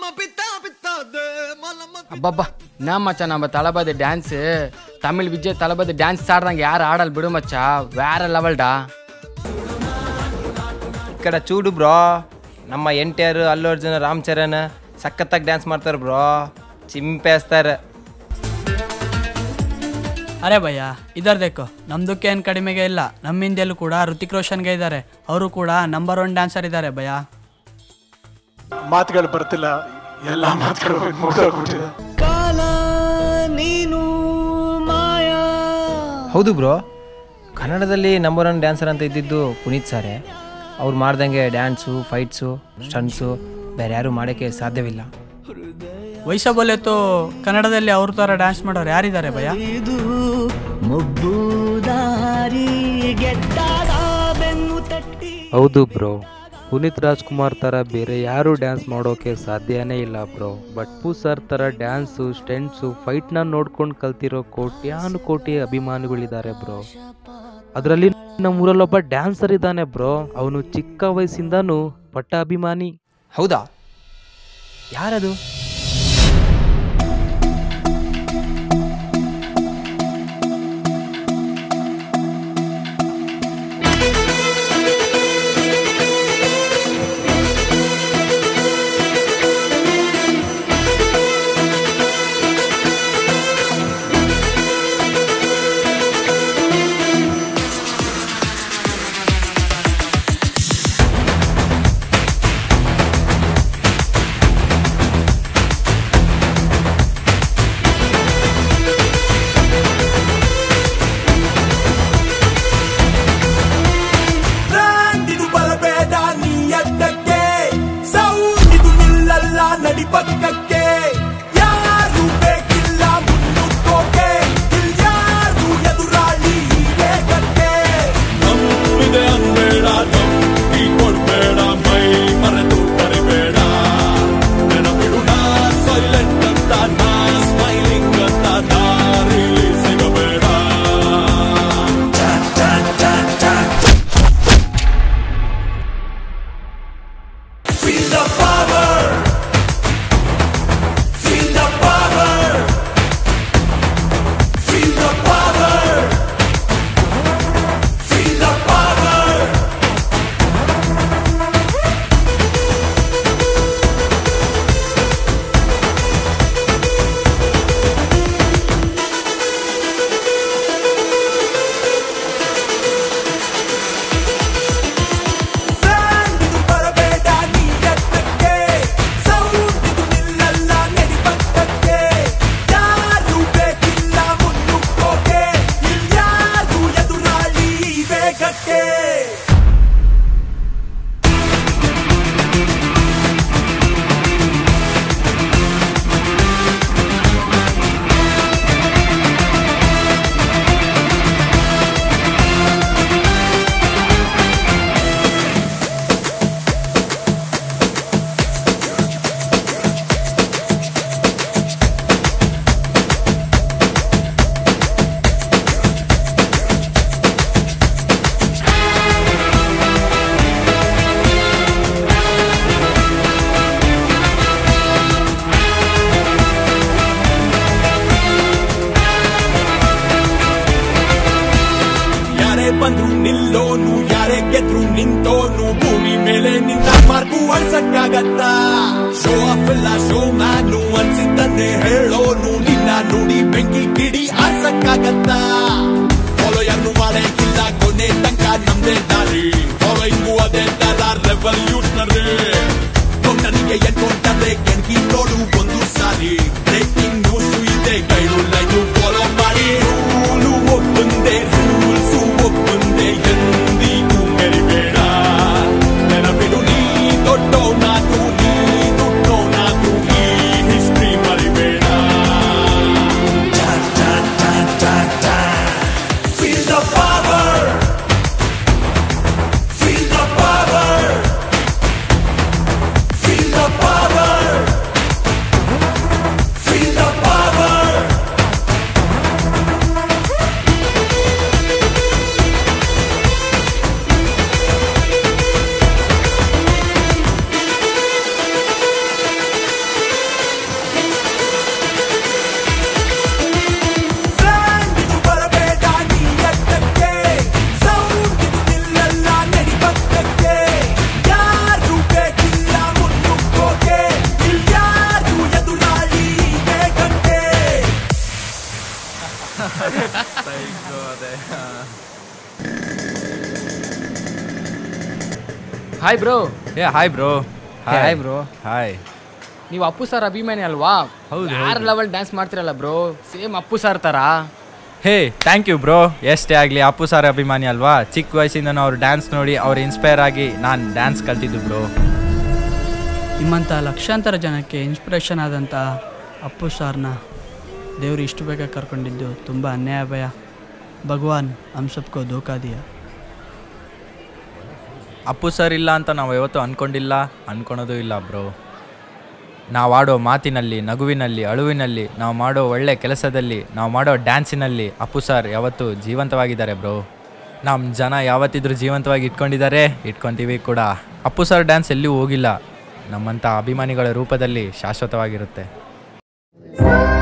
ಅಬ್ಬಬ್ಬಾ ನಾ ಮಚ್ಚ ನಮ್ಮ ತಳಬದಿ ಡ್ಯಾನ್ಸ್ ತಮಿಳ್ ವಿಜಯ್ ತಳಬದಿ ಡ್ಯಾನ್ಸ್ ಆಡ್ದಂಗೆ ಯಾರು ಆಡಲ್ ಬಿಡು ಮಚ್ಚ వేరే లెవెల్ డా ఇక్కడ చూడు బ్రో ನಮ್ಮ ఎన్టీఆర్ అల్లు అర్జున్ రామ్ చరణ్ సక్కತ್ತಾಗಿ ಡ್ಯಾನ್ಸ್ ಮಾಡ್ತಾರೆ ಬ್ರೋ ಚಿಂಪೇಸ್ತಾರೆ ಅರೆ ಭಯ್ಯ ಇದರ್ ದೇಕೋ ನಮ್ದಕ್ಕೆ ಏನು ಕಡಿಮೆಗೆ ಇಲ್ಲ ನಮ್ಮ ಹಿಂದೆಲ್ಲೂ ಕೂಡ ಋತಿಕ್ ರೋಷನ್ಗೆ ಇದ್ದಾರೆ ಅವರು ಕೂಡ ನಂಬರ್ ಒನ್ ಡ್ಯಾನ್ಸರ್ ಇದ್ದಾರೆ ಭಯ್ಯ ಮಾತುಗಳು ಬರ್ತಿಲ್ಲ ಎಲ್ಲ ಮಾತುಗಳು ಮುಗ್ದೋಗ್ಬಿಟ್ಟಿದೆ ಹೌದು ಬ್ರೋ ಕನ್ನಡದಲ್ಲಿ ನಂಬರ್ ಒನ್ ಡ್ಯಾನ್ಸರ್ ಅಂತ ಇದ್ದಿದ್ದು ಪುನೀತ್ ಸಾರೆ ಅವ್ರು ಮಾಡ್ದಂಗೆ ಡ್ಯಾನ್ಸು ಫೈಟ್ಸು ಸ್ಟಂಟ್ಸು ಬೇರೆ ಯಾರು ಮಾಡೋಕ್ಕೆ ಸಾಧ್ಯವಿಲ್ಲ ವಯಸ್ಸ ಬೋಲೆತ್ತು ಕನ್ನಡದಲ್ಲಿ ಅವ್ರ ಥರ ಡ್ಯಾನ್ಸ್ ಮಾಡೋರು ಯಾರಿದ್ದಾರೆ ಭಯ್ಯ ಹೌದು ಬ್ರೋ ಪುನೀತ್ ರಾಜ್ಕುಮಾರ್ ಥರ ಬೇರೆ ಯಾರು ಡ್ಯಾನ್ಸ್ ಮಾಡೋಕೆ ಸಾಧ್ಯನೇ ಇಲ್ಲ ಬ್ರೋ ಬಟ್ ಪೂ ಸರ್ ಥರ ಡ್ಯಾನ್ಸು ಸ್ಟೆಂಟ್ಸು ಫೈಟ್ನ ನೋಡ್ಕೊಂಡು ಕಲ್ತಿರೋ ಕೋಟ್ಯಾನು ಕೋಟಿ ಅಭಿಮಾನಿಗಳಿದ್ದಾರೆ ಬ್ರೋ ಅದರಲ್ಲಿ ನಮ್ಮೂರಲ್ಲೊಬ್ಬ ಡ್ಯಾನ್ಸರ್ ಇದ್ದಾನೆ ಬ್ರೋ ಅವನು ಚಿಕ್ಕ ವಯಸ್ಸಿಂದನೂ ಪಟ್ಟ ಅಭಿಮಾನಿ ಹೌದಾ ಯಾರದು ಇದು ಬರಬೇಡ ನೀ ಅಡ್ಡಕ್ಕೆ ಸೌಂಡ್ ಇದು ನಿಲ್ಲಲ್ಲ ನಡಿ ಪಕ್ಕಕ್ಕೆ ಯಾರು ಬೇಕಿಲ್ಲ ಮುನ್ನುಗ್ಗೋಕೆ ಇಲ್ಯಾರು ಎದುರಾಳಿ ಈ ವೇಗಕ್ಕೆ ನಂಬಿದೆ ಅನ್ಬೇಡ ನಂಬಿ ಕೊಡ್ಬೇಡ ಮೈ ಮರೆತು ಬರಿಬೇಡ ನೆನಪಿಡು ನಾ ಸೈಲೆಂಟ್ ಅಂತ ನಾ ಸ್ಮೈಲಿಂಗ್ ಅಂತ ದಾರಿಲಿ ಸಿಗಬೇಡ Feel the power. Feel the power. Feel the power. Feel the power. Brand ಇದು ಬರಬೇಡ ನೀ ಎತ್ತಕ್ಕೆ ಸೌಂಡ್ ಇದು ನಿಲ್ಲಲ್ಲ ನಡಿ ಪಕ್ಕಕ್ಕೆ ಯಾರು ಬೇಕಿಲ್ಲ ಮುನ್ನುಗ್ಗೋಕೆ ಇಲ್ಯಾರು ಎದುರಾಳಿ ಈ ವೇಗಕ್ಕೆ ಯಾರೇ ಬಂದ್ರು ನಿಲ್ಲೋನು ಯಾರೇ ಗೆದ್ರು ನಿಂತೋನು ಭೂಮಿ ಮೇಲೆ ನಿಂತ ಮಾರ್ಗು ಅಳ್ಸಕ್ಕಾಗತ್ತ ಶೋ ಆಫ್ ಇಲ್ಲ ಶೋ ಮ್ಯಾನು ಅನ್ಸಿದ್ದನ್ನೇ ಹೇಳೋನು ನಿನ್ನ ನುಡಿ ಬೆಂಕಿ ಕಿಡಿ ಆಡ್ಸಕ್ಕಾಗತ್ತ ಫಾಲೋ ಯಾರು ಮಾಡಕ್ಕಿಲ್ಲ ಕೊನೆ ತನಕ ನಮ್ದೇ ದಾರಿ ಫಾಲೋಯಿಂಗು ಅದೇ ತರ ರೆವಲ್ಯೂಷನರಿ ನನಗೆ ಎನ್ಕೊಂಡ್ರೆ ಕೆಣಕಿ ನೋಡು ಒಂದು ಸಾರಿ ಬ್ರೇಕಿಂಗ್ ನ್ಯೂಸ್ ಇದೆ ಕೈಡು ಲೈನು ಫಾಲೋ ಮಾಡಿ ರೂಲು ಒಪ್ಪಂದೆ ರೂಲ್ಸ್ ಒಪ್ಪಂದೆ ಎಂದಿಗೂ ಮೆರಿಬೇಡ ನೆನಪಿಡು ನೀ ದೊಡ್ಡವನಾದ್ರು ನೀ ದೊಡ್ಡವನಾದ್ರು ಈ ಹಿಸ್ಟ್ರಿ ಮರಿಬೇಡ Feel the power hi bro ಏ hi bro hi bro hi ನೀವು ಅಪ್ಪು ಸರ್ ಅಭಿಮಾನಿ ಅಲ್ವಾ ಹೌದು, ಯಾರ ಲೆವೆಲ್ ಡ್ಯಾನ್ಸ್ ಮಾಡ್ತಿರಲ್ಲ ಬ್ರೋ ಸೇಮ್ ಅಪ್ಪು ಸರ್ ತರ ಹೇ ಥ್ಯಾಂಕ್ ಯು ಬ್ರೋ ಎಷ್ಟೇ ಆಗಲಿ ಅಪ್ಪು ಸರ್ ಅಭಿಮಾನಿ ಅಲ್ವಾ ಚಿಕ್ಕ ವಯಸ್ಸಿಂದನೂ ಅವ್ರು ಡ್ಯಾನ್ಸ್ ನೋಡಿ ಅವ್ರು ಇನ್ಸ್ಪೈರ್ ಆಗಿ ನಾನು ಡ್ಯಾನ್ಸ್ ಕಲ್ತಿದ್ದು ಬ್ರೋ ನಿಮ್ಮಂಥ ಲಕ್ಷಾಂತರ ಜನಕ್ಕೆ ಇನ್ಸ್ಪಿರೇಷನ್ ಆದಂಥ ಅಪ್ಪು ಸಾರ್ನ ದೇವರು ಇಷ್ಟು ಬೇಗ ಕರ್ಕೊಂಡಿದ್ದು ತುಂಬ ಅನ್ಯಾಯ ಭಯ ಭಗವಾನ್ ಹಮ್ ಸಬ್ಕೋ ಧೋಕಾ ದಿಯಾ ಅಪ್ಪು ಸರ್ ಇಲ್ಲ ಅಂತ ನಾವು ಯಾವತ್ತೂ ಅಂದ್ಕೊಂಡಿಲ್ಲ ಅಂದ್ಕೊಳೋದು ಇಲ್ಲ ಬ್ರೋ ನಾವು ಆಡೋ ಮಾತಿನಲ್ಲಿ ನಗುವಿನಲ್ಲಿ ಅಳುವಿನಲ್ಲಿ ನಾವು ಮಾಡೋ ಒಳ್ಳೆ ಕೆಲಸದಲ್ಲಿ ನಾವು ಮಾಡೋ ಡ್ಯಾನ್ಸಿನಲ್ಲಿ ಅಪ್ಪು ಸರ್ ಯಾವತ್ತೂ ಜೀವಂತವಾಗಿದ್ದಾರೆ ಬ್ರೋ ನಮ್ಮ ಜನ ಯಾವತ್ತಿದ್ರೂ ಜೀವಂತವಾಗಿ ಇಟ್ಕೊಂಡಿದ್ದಾರೆ ಇಟ್ಕೊತೀವಿ ಕೂಡ ಅಪ್ಪು ಸರ್ ಡ್ಯಾನ್ಸ್ ಎಲ್ಲೂ ಹೋಗಿಲ್ಲ ನಮ್ಮಂಥ ಅಭಿಮಾನಿಗಳ ರೂಪದಲ್ಲಿ ಶಾಶ್ವತವಾಗಿರುತ್ತೆ